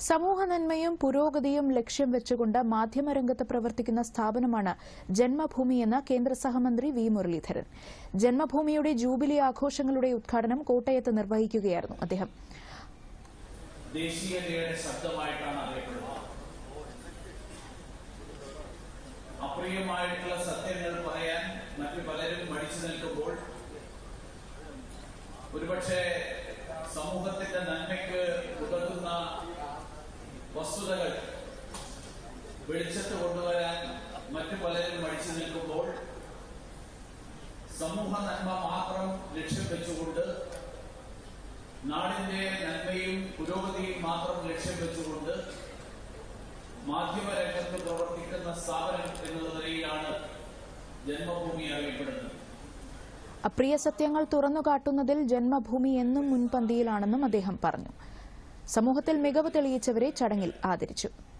സമൂഹ നന്മയും പുരോഗതിയും ലക്ഷ്യം വെച്ചുകൊണ്ട് മാധ്യമരംഗത്ത് പ്രവർത്തിക്കുന്ന സ്ഥാപനമാണ് ജന്മഭൂമിയെന്ന് കേന്ദ്ര സഹമന്ത്രി വി മുരളീധരൻ ജന്മഭൂമിയുടെ ജൂബിലി ആഘോഷങ്ങളുടെ ഉദ്ഘാടനം കോട്ടയത്ത് നിർവഹിക്കുകയായിരുന്നു അദ്ദേഹം ദേശീയതയുടെ ശബ്ദമായിട്ടാണ് അറിയപ്പെടുന്നത് അപ്രിയമായിട്ടുള്ള സത്യങ്ങൾ പറയാൻ മറ്റു പലരും മടിച്ചു നിൽക്കുമ്പോൾ ഒരുപക്ഷെ സമൂഹത്തിന്റെ നന്മയ്ക്ക് ഉതകുന്ന വസ്തുതകൾ വെളിച്ചത്ത് കൊണ്ടുവരാൻ മറ്റു പലരും മടിച്ചു നിൽക്കുമ്പോൾ സമൂഹ നന്മ മാത്രം ലക്ഷ്യം വെച്ചുകൊണ്ട് നാടിന്റെ നന്മയും പുരോഗതിയും മാത്രം ലക്ഷ്യം വെച്ചുകൊണ്ട് മാധ്യമരംഗത്ത് പ്രവർത്തിക്കുന്ന സ്ഥാപനം എന്നുള്ള നിലയിലാണ് ജന്മഭൂമി അറിയപ്പെടുന്നത് അപ്രിയ സത്യങ്ങൾ തുറന്നുകാട്ടുന്നതിൽ ജന്മഭൂമി എന്നും മുൻപന്തിയിലാണെന്നും അദ്ദേഹം പറഞ്ഞു സമൂഹത്തിൽ മികവ് തെളിയിച്ചവരെ ചടങ്ങിൽ ആദരിച്ചു